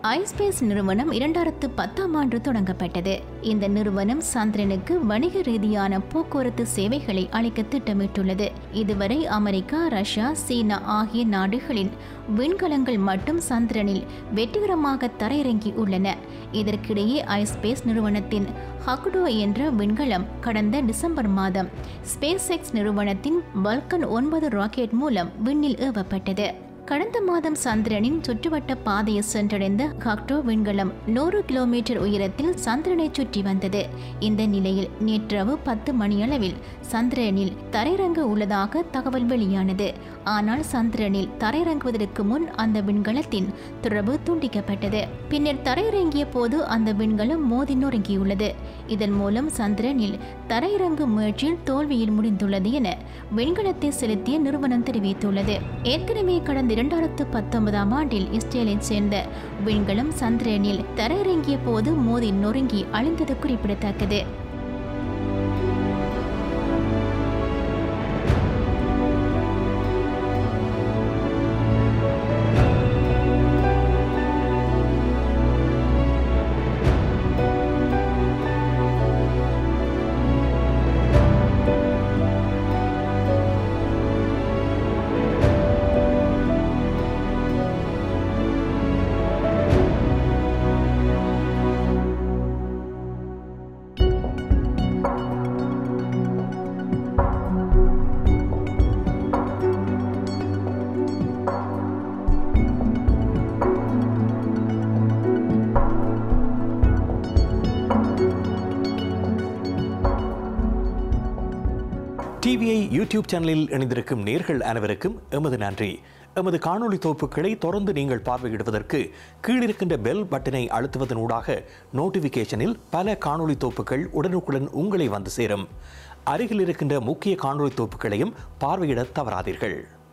ispace நிறுவனம் இரண்டாயிரத்து பத்தாம் ஆண்டு தொடங்கப்பட்டது இந்த நிறுவனம் சந்திரனுக்கு வணிக ரீதியான போக்குவரத்து சேவைகளை அளிக்க திட்டமிட்டுள்ளது இதுவரை அமெரிக்கா ரஷ்யா சீனா ஆகிய நாடுகளின் விண்கலங்கள் மட்டும் சந்திரனில் வெற்றிகரமாக தரையிறங்கி உள்ளன இதற்கிடையே ஐஸ்பேஸ் நிறுவனத்தின் ஹக்குடோ என்ற விண்கலம் கடந்த டிசம்பர் மாதம் ஸ்பேஸ் எக்ஸ் நிறுவனத்தின் பல்கன் ஒன்பது ராக்கெட் மூலம் விண்ணில் ஏவப்பட்டது கடந்த மாதம் சந்திரனின் சுற்றுவட்ட பாதையை சென்றடைந்த ஹக்டோ விண்கலம் நூறு கிலோமீட்டர் உயரத்தில் சந்திரனை சுற்றி வந்தது இந்த நிலையில் நேற்றிரவு பத்து மணியளவில் சந்திரனில் தரையிறங்க உள்ளதாக தகவல் வெளியானது ஆனால் சந்திரனில் தரையிறங்குவதற்கு முன் அந்த விண்கலத்தின் தொடர்பு துண்டிக்கப்பட்டது பின்னர் தரையிறங்கிய போது அந்த விண்கலம் மோதி நொறுங்கியுள்ளது இதன் மூலம் சந்திரனில் தரையிறங்கும் முயற்சியில் தோல்வியில் முடிந்துள்ளது என விண்கலத்தை செலுத்திய நிறுவனம் தெரிவித்துள்ளது ஏற்கனவே கடந்த இரண்டாயிரத்து பத்தொன்பதாம் ஆண்டில் இஸ்ரேலைச் சேர்ந்த விண்கலம் சந்திரனில் தரையிறங்கிய போது மோதி நொறுங்கி அழிந்தது குறிப்பிடத்தக்கது டிவிஐ யூடியூப் சேனலில் இணைந்திருக்கும் நேர்கள் அனைவருக்கும் எமது நன்றி எமது காணொளி தொகுப்புகளை தொடர்ந்து நீங்கள் பார்வையிடுவதற்கு கீழிருக்கின்ற பெல் பட்டனை அழுத்துவதனூடாக நோட்டிஃபிகேஷனில் பல காணொளி தொகுப்புகள் உடனுக்குடன் உங்களை வந்து சேரும் அருகில் இருக்கின்ற முக்கிய காணொளி தொகுப்புகளையும் பார்வையிட தவறாதீர்கள்